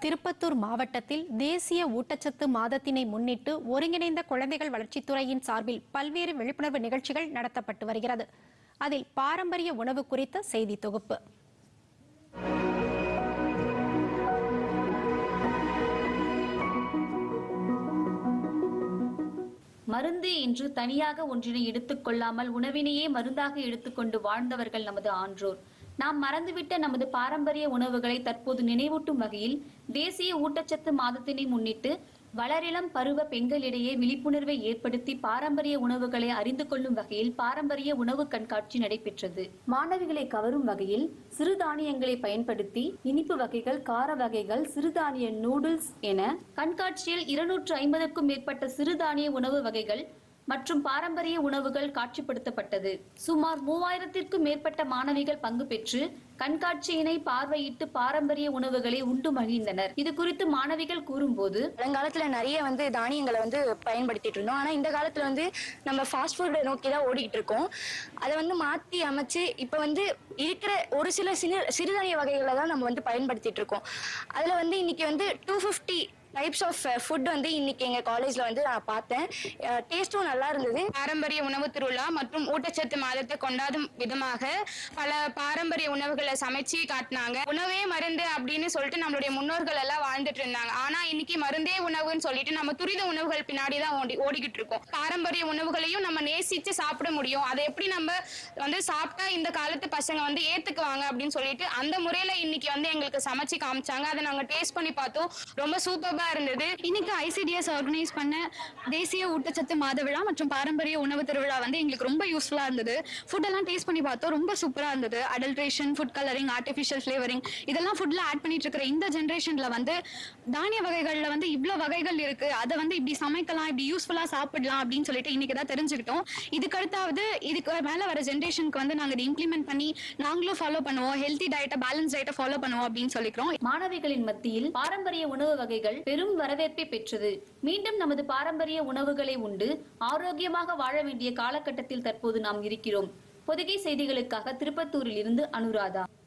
திருப்பத்தூர் மாவட்டத்தில் தேசிய ஊட்டச்சத்து மாதத்தினை முன்னிட்டு ஒருங்கிணைந்த குழந்தைகள் வளர்ச்சித்துறையின் சார்பில் பல்வேறு விழிப்புணர்வு நிகழ்ச்சிகள் நடத்தப்பட்டு வருகிறது அதில் பாரம்பரிய உணவு குறித்த செய்தி தொகுப்பு மருந்து என்று தனியாக ஒன்றினை எடுத்துக்கொள்ளாமல் உணவினையே மருந்தாக எடுத்துக்கொண்டு வாழ்ந்தவர்கள் நமது ஆன்றோர் நாம் மறந்துவிட்ட நமது பாரம்பரிய உணவுகளை தற்போது நினைவூட்டும் வகையில் தேசிய ஊட்டச்சத்து மாதத்தினை முன்னிட்டு வளரிளம் பருவ பெண்களிடையே விழிப்புணர்வை ஏற்படுத்தி பாரம்பரிய உணவுகளை அறிந்து கொள்ளும் வகையில் பாரம்பரிய உணவு கண்காட்சி நடைபெற்றது மாணவிகளை கவரும் வகையில் சிறுதானியங்களை பயன்படுத்தி இனிப்பு வகைகள் கார வகைகள் சிறுதானிய நூடுல்ஸ் என கண்காட்சியில் இருநூற்று ஐம்பதுக்கும் மேற்பட்ட சிறுதானிய உணவு வகைகள் மற்றும் பாரம்பரிய உணவுகள் காட்சிப்படுத்தப்பட்டது சுமார் மூவாயிரத்திற்கும் மேற்பட்ட மாணவிகள் பங்கு பெற்று கண்காட்சியினை பார்வையிட்டு பாரம்பரிய உணவுகளை உண்டு மகிழ்ந்தனர் இது குறித்து மாணவிகள் கூறும்போது பழங்காலத்துல நிறைய வந்து தானியங்களை வந்து பயன்படுத்திட்டு இருந்தோம் ஆனா இந்த காலத்துல வந்து நம்ம ஃபாஸ்ட் ஃபுட் நோக்கி தான் ஓடிட்டு இருக்கோம் அதை வந்து மாத்தி அமைச்சு இப்ப வந்து இருக்கிற ஒரு சில சிறு சிறுதானிய வகைகளை தான் நம்ம வந்து பயன்படுத்திட்டு இருக்கோம் அதுல வந்து இன்னைக்கு வந்து two fifty types of food வந்து இன்னைக்கு எங்க காலேஜ்ல வந்து நான் பார்த்தேன் டேஸ்ட்டும் நல்லா இருந்தது பாரம்பரிய உணவு திருவிழா மற்றும் ஊட்டச்சத்து மாதத்தை கொண்டாடும் விதமாக பல பாரம்பரிய உணவுகளை சமைச்சு காட்டினாங்க உணவே மருந்து அப்படின்னு சொல்லிட்டு நம்மளுடைய முன்னோர்கள் எல்லாம் வாழ்ந்துட்டு இருந்தாங்க ஆனா இன்னைக்கு மருந்தே உணவுன்னு சொல்லிட்டு நம்ம துரித உணவுகள் பின்னாடி தான் ஓடி ஓடிக்கிட்டு இருக்கோம் பாரம்பரிய உணவுகளையும் நம்ம நேசிச்சு சாப்பிட முடியும் அதை எப்படி நம்ம வந்து சாப்பிட்டா இந்த காலத்து பசங்க வந்து ஏத்துக்குவாங்க அப்படின்னு சொல்லிட்டு அந்த முறையில இன்னைக்கு வந்து எங்களுக்கு சமைச்சு காமிச்சாங்க அதை நாங்க டேஸ்ட் பண்ணி பார்த்தோம் ரொம்ப சூப்பர்பா இருந்தது இன்னைக்கு ஐசிடிஎஸ் ஆர்கனைஸ் பண்ண தேசிய ஊட்டச்சத்து மாத விழா மற்றும் பாரம்பரிய உணவு திருவிழா வந்து எங்களுக்கு ரொம்ப யூஸ்ஃபுல்லா இருந்தது ஃபுட் எல்லாம் டேஸ்ட் பண்ணி பார்த்தோம் ரொம்ப சூப்பரா இருந்தது adulteration food colouring artificial flavouring இதெல்லாம் ஃபுட்ல ஆட் பண்ணிட்டு இருக்கிற இந்த ஜென்ரேஷன்ல வந்து தானிய வகைகள்ல வந்து இவ்வளவு வகைகள் இருக்கு அதை வந்து இப்படி சமைக்கலாம் இப்படி யூஸ்ஃபுல்லா சாப்பிடலாம் அப்படின்னு சொல்லிட்டு இன்னைக்கு தான் தெரிஞ்சுக்கிட்டோம் இதுக்கு அடுத்தாவது இதுக்கு மேல வர ஜென்ரேஷனுக்கு வந்து நாங்க இதை இம்ப்ளிமெண்ட் பண்ணி நாங்களும் ஃபாலோ பண்ணுவோம் ஹெல்த்தி டயட்டை பேலன்ஸ் டயட்டை ஃபாலோ பண்ணுவோம் அப்படின்னு சொல்லிக்கிறோம் மாணவிகளின் மத்தியில் பாரம்பரிய உணவு வகைகள் பெரும் வரவேற்பை பெற்றது மீண்டும் நமது பாரம்பரிய உணவுகளை உண்டு ஆரோக்கியமாக வாழ வேண்டிய காலகட்டத்தில் தற்போது நாம் இருக்கிறோம் பொதிகை செய்திகளுக்காக திருப்பத்தூரில் இருந்து அனுராதா